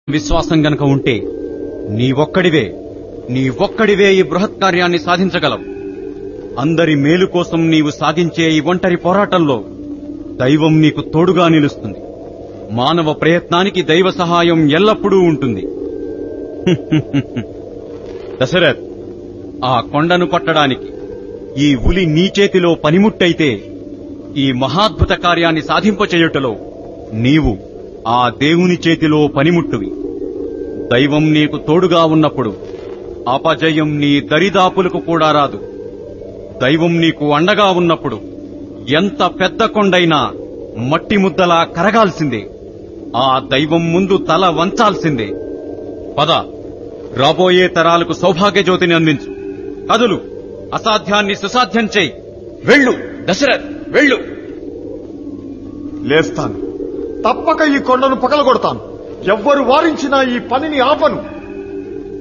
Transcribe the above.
విశ్వాసం గనక ఉంటే నీ ఒక్కడివే నీ ఒక్కడివే ఈ బృహత్ కార్యాన్ని సాధించగలవు అందరి మేలు కోసం నీవు సాగించే ఈ ఒంటరి పోరాటంలో దైవం నీకు తోడుగా నిలుస్తుంది మానవ ప్రయత్నానికి దైవ సహాయం ఎల్లప్పుడూ ఉంటుంది దశరథ్ ఆ కొండను పట్టడానికి ఈ ఉలి నీ చేతిలో పనిముట్టయితే ఈ మహాద్భుత కార్యాన్ని సాధింపచేయుటలో నీవు ఆ దేవుని చేతిలో పనిముట్టువి దైవం నీకు తోడుగా ఉన్నప్పుడు అపజయం నీ దరిదాపులకు కూడా రాదు దైవం నీకు అండగా ఉన్నప్పుడు ఎంత పెద్ద కొండైనా మట్టి ముద్దలా కరగాల్సిందే ఆ దైవం ముందు తల వంచాల్సిందే పద రాబోయే తరాలకు సౌభాగ్య జ్యోతిని అందించు కదులు అసాధ్యాన్ని సుసాధ్యం చేయి వెళ్ళు దశరథ్ వెళ్ళు లేస్తాను తప్పక ఈ కొండను పగలగొడతాను ఎవ్వరు వారించినా ఈ పనిని ఆపను